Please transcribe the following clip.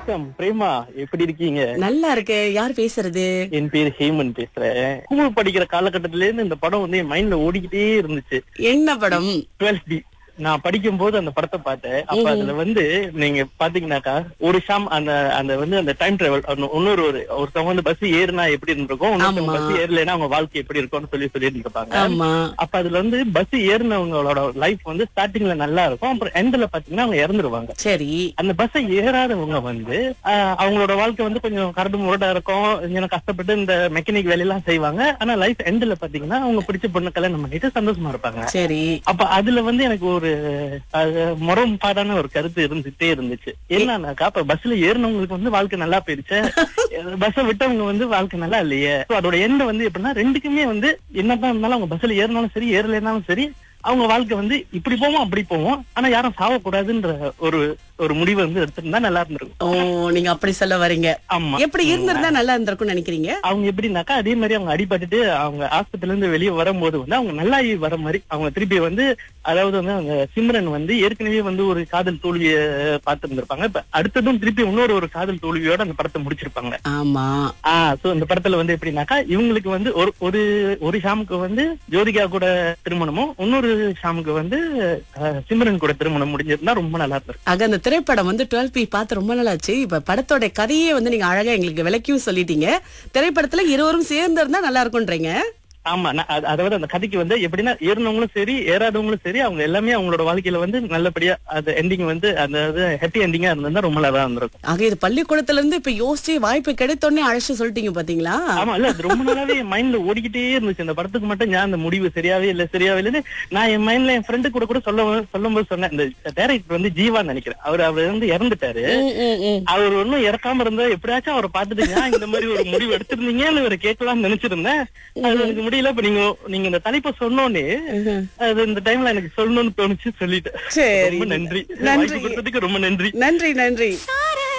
வணக்கம் பிரேமா எப்படி இருக்கீங்க நல்லா இருக்கு யார் பேசுறது என் பேர் ஹேமன் பேசுறேன் ஸ்கூல் படிக்கிற காலகட்டத்தில இருந்து இந்த படம் வந்து என் மைண்ட்ல ஓடிக்கிட்டே இருந்துச்சு என்ன படம் டுவெல்த் டி நான் படிக்கும் போது அந்த படத்தை பார்த்தேன் அப்ப அதுல வந்து நீங்க பாத்தீங்கன்னாக்கா ஒரு ஷாம் அந்த அந்த வந்து அந்த டைம் டிராவல் இன்னொரு ஒரு ஒருத்தவங்க வந்து பஸ் ஏறினா எப்படி இருந்திருக்கும் இன்னொருத்தவங்க ஆமா. பஸ் ஏறலைன்னா அவங்க வாழ்க்கை எப்படி இருக்கும்னு சொல்லி சொல்லிட்டு இருப்பாங்க ஆமா அப்ப அதுல வந்து பஸ் ஏறினவங்களோட லைஃப் வந்து ஸ்டார்டிங்ல நல்லா இருக்கும் அப்புறம் எண்ட்ல பாத்தீங்கன்னா அவங்க இறந்துருவாங்க சரி அந்த பஸ்ஸை ஏறாதவங்க வந்து ஆஹ், அவங்களோட வாழ்க்கை வந்து கொஞ்சம் கரடு முரடா இருக்கும் கொஞ்சம் கஷ்டப்பட்டு இந்த மெக்கானிக் வேலையெல்லாம் செய்வாங்க ஆனா லைஃப் எண்ட்ல பாத்தீங்கன்னா அவங்க பிடிச்ச பொண்ணு கல்யாணம் பண்ணிட்டு சந்தோஷமா இருப்பாங்க சரி அப்ப அதுல வந்து எனக்கு ஒரு அது, முரண்பாடான ஒரு கருத்து இருந்துட்டே இருந்துச்சு என்னன்னாக்கா அப்ப பஸ்ல ஏறினவங்களுக்கு வந்து வாழ்க்கை நல்லா போயிருச்சு பஸ்ஸை விட்டவங்க வந்து வாழ்க்கை நல்லா இல்லையே So, அதோட எண்ட் வந்து எப்படின்னா ரெண்டுக்குமே வந்து என்னதான் இருந்தாலும் அவங்க பஸ்ல ஏறினாலும் சரி ஏறலைனாலும் சரி அவங்க வாழ்க்கை வந்து இப்படி போவோம் அப்படி போவோம் ஆனா யாரும் சாவக்கூடாதுன்ற ஒரு ஒரு முடிவை வந்து எடுத்திருந்தா நல்லா இருந்திருக்கும் ஓ நீங்க அப்படி சொல்ல வரீங்க ஆமா எப்படி இருந்திருந்தா நல்லா இருந்திருக்கும்னு நினைக்கிறீங்க அவங்க எப்படின்னாக்கா அதே மாதிரி அவங்க அடிபட்டுட்டு அவங்க ஆஸ்பத்திரில இருந்து வெளியே வரும்போது வந்து அவங்க நல்லாயி வர மாதிரி அவங்க திருப்பி வந்து அதாவது வந்து அவங்க சிம்ரன் வந்து ஏற்கனவே வந்து ஒரு காதல் தோல்வியை பார்த்திருந்திருப்பாங்க இப்ப அடுத்ததும் திருப்பி இன்னொரு ஒரு காதல் தோல்வியோட அந்த படத்தை முடிச்சிருப்பாங்க ஆமா ஆஹ் சோ இந்த படத்துல வந்து எப்படின்னாக்கா இவங்களுக்கு வந்து ஒரு ஒரு ஒரு ஷாமுக்கு வந்து ஜோதிகா கூட திருமணமும் இன்னொரு ஷாமுக்கு வந்து அஹ், சிம்ரன் கூட திருமணம் முடிஞ்சிருந்தா ரொம்ப நல்லா இருந்திருக்கும் ஆக அந்த திரைப்படம் வந்து டுவெல் பி பார்த்து ரொம்ப நாளாச்சு இப்ப படத்தோட கதையே வந்து நீங்க அழகா எங்களுக்கு விளக்கியும் சொல்லிட்டீங்க திரைப்படத்துல இருவரும் சேர்ந்து இருந்தா நல்லா இருக்கும்ன்றீங்க ஆமா நான் அத- அதாவது அந்த கதைக்கு வந்து எப்படின்னா ஏறினவங்களும் சரி ஏறாதவங்களும் சரி அவங்க எல்லாமே அவங்களோட வாழ்க்கையில வந்து நல்லபடியா அந்த எண்டிங் வந்து அந்த ஹாப்பி எண்டிங்கா இருந்தா ரொம்ப நல்லா இருந்திருக்கும் ஆக இது பள்ளிக்கூடத்துல இருந்து இப்ப யோசிச்சு வாய்ப்பு கிடைத்தோடனே அழைச்சு சொல்லிட்டீங்க பாத்தீங்களா ஆமா இல்ல அது ரொம்ப நாளாவே என் மைண்ட்ல ஓடிக்கிட்டே இருந்துச்சு இந்த படத்துக்கு மட்டும் ஞான் அந்த முடிவு சரியாவே இல்ல சரியாவே இல்லைன்னு நான் என் மைண்ட்ல என் ஃப்ரெண்டு கூட கூட சொல்ல சொல்லும் போது சொன்னேன் இந்த டைரக்டர் வந்து ஜீவான்னு நினைக்கிறேன் அவர் அவர் வந்து இறந்துட்டாரு ம், ம், ம். அவர் ஒன்னும் இறக்காம இருந்தா எப்படியாச்சும் அவரை பார்த்துட்டு "ஏன் இந்த மாதிரி ஒரு முடிவு எடுத்திருந்தீங்கன்னு இவரை கேட்கலாம்னு நினைச்சிருந்தேன் அது எனக்கு முடியல இப்ப நீங்க நீங்க இந்த தலைப்பை சொன்னோன்னே அது இந்த டைம்ல எனக்கு சொல்லணும்னு தோணுச்சு சொல்லிட்டேன் சரி ரொம்ப நன்றி நன்றி வாய்ப்பு கொடுத்ததுக்கு ரொம்ப நன்றி நன்றி நன்றி